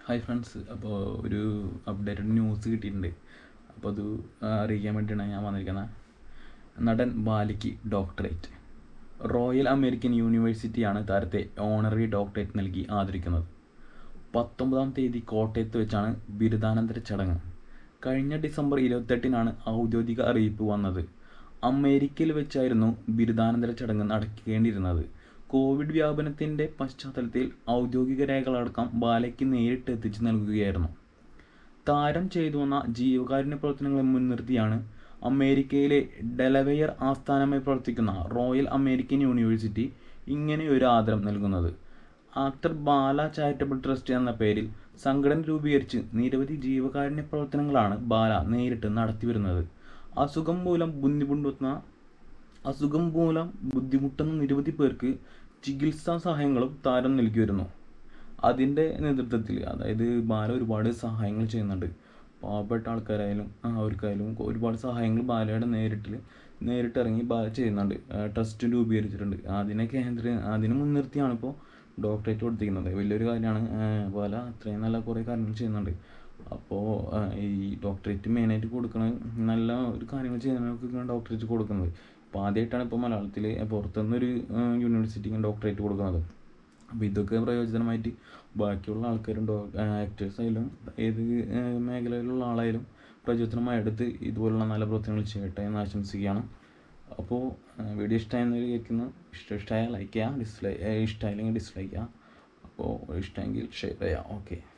hi friends അപ്പോൾ ഒരു updated news കിട്ടിയിട്ടുണ്ട് അപ്പോൾ അത് അറിയിക്കാൻ വേണ്ടിയാണ് ഞാൻ വന്നിരിക്കുന്നത് നടൻ ബാലിക്ക് ഡോക്ടറേറ്റ് റോയൽ അമേരിക്കൻ യൂണിവേഴ്സിറ്റിയാണ് താരത്തെ ഓണററി ഡോക്ടറേറ്റ് നൽകി ആദരിക്കുന്നത് പത്തൊമ്പതാം തീയതി കോട്ടയത്ത് വെച്ചാണ് ബിരുദാനന്തര ചടങ്ങ് കഴിഞ്ഞ ഡിസംബർ ഇരുപത്തെട്ടിനാണ് ഔദ്യോഗിക അറിയിപ്പ് വന്നത് അമേരിക്കയിൽ വെച്ചായിരുന്നു ബിരുദാനന്തര ചടങ്ങ് നടക്കേണ്ടിയിരുന്നത് കോവിഡ് വ്യാപനത്തിൻ്റെ പശ്ചാത്തലത്തിൽ ഔദ്യോഗിക രേഖകളടക്കം ബാലയ്ക്ക് നേരിട്ട് എത്തിച്ചു നൽകുകയായിരുന്നു താരം ചെയ്തു വന്ന ജീവകാരുണ്യ പ്രവർത്തനങ്ങളെ മുൻനിർത്തിയാണ് അമേരിക്കയിലെ ഡെലവെയർ ആസ്ഥാനമായി പ്രവർത്തിക്കുന്ന റോയൽ അമേരിക്കൻ യൂണിവേഴ്സിറ്റി ഇങ്ങനെ ഒരു ആദരം നൽകുന്നത് ആക്ടർ ബാല ചാരിറ്റബിൾ ട്രസ്റ്റ് എന്ന പേരിൽ സംഘടന രൂപീകരിച്ച് നിരവധി ജീവകാരുണ്യ പ്രവർത്തനങ്ങളാണ് ബാല നേരിട്ട് നടത്തിവരുന്നത് അസുഖം മൂലം ബുദ്ധിമുട്ടുന്ന അസുഖം മൂലം ബുദ്ധിമുട്ടുന്ന നിരവധി പേർക്ക് ചികിത്സാ സഹായങ്ങളും താരം നൽകി വരുന്നു അതിൻ്റെ നേതൃത്വത്തിൽ അതായത് ബാല ഒരുപാട് സഹായങ്ങൾ ചെയ്യുന്നുണ്ട് പാവപ്പെട്ട ആൾക്കാരായാലും അവർക്കായാലും ഒരുപാട് സഹായങ്ങൾ ബാലയുടെ നേരിട്ടിൽ നേരിട്ട് ഇറങ്ങി ബാല ചെയ്യുന്നുണ്ട് ട്രസ്റ്റ് രൂപീകരിച്ചിട്ടുണ്ട് അതിനെ കേന്ദ്ര അതിനെ മുൻനിർത്തിയാണ് ഇപ്പോൾ ഡോക്ടറേറ്റ് കൊടുത്തിരിക്കുന്നത് വലിയൊരു കാര്യമാണ് ബാല അത്രയും നല്ല കുറേ കാര്യങ്ങൾ ചെയ്യുന്നുണ്ട് അപ്പോൾ ഈ ഡോക്ടറേറ്റ് മെയിനായിട്ട് കൊടുക്കുന്നത് നല്ല ഒരു കാര്യങ്ങൾ ചെയ്യുന്നവർക്കൊക്കെയാണ് ഡോക്ടറേറ്റ് കൊടുക്കുന്നത് അപ്പോൾ ആദ്യമായിട്ടാണ് ഇപ്പോൾ മലയാളത്തിൽ പുറത്തുനിന്നൊരു യൂണിവേഴ്സിറ്റിക്ക് ഡോക്ടറേറ്റ് കൊടുക്കുന്നത് അപ്പോൾ ഇതൊക്കെ പ്രയോജനമായിട്ട് ബാക്കിയുള്ള ആൾക്കാരും ഡോ ആക്ടേഴ്സ് ആയാലും ഏത് മേഖലയിലുള്ള ആളായാലും പ്രചോദനമായി എടുത്ത് ഇതുപോലുള്ള നല്ല പ്രവർത്തനങ്ങൾ ചെയ്യട്ടെ എന്ന് ആശംസിക്കുകയാണ് അപ്പോൾ വീഡിയോ ഇഷ്ടമായെന്ന് വിചാരിക്കുന്നു ഇഷ്ടം ഇഷ്ടമായാൽ ലൈക്ക് ചെയ്യുക ഡിസ്ലൈ ഇഷ്ടമായില്ലെങ്കിൽ ഡിസ്ലൈക്ക് ചെയ്യുക അപ്പോൾ ഇഷ്ടമെങ്കിൽ ഷെയർ ചെയ്യാം ഓക്കെ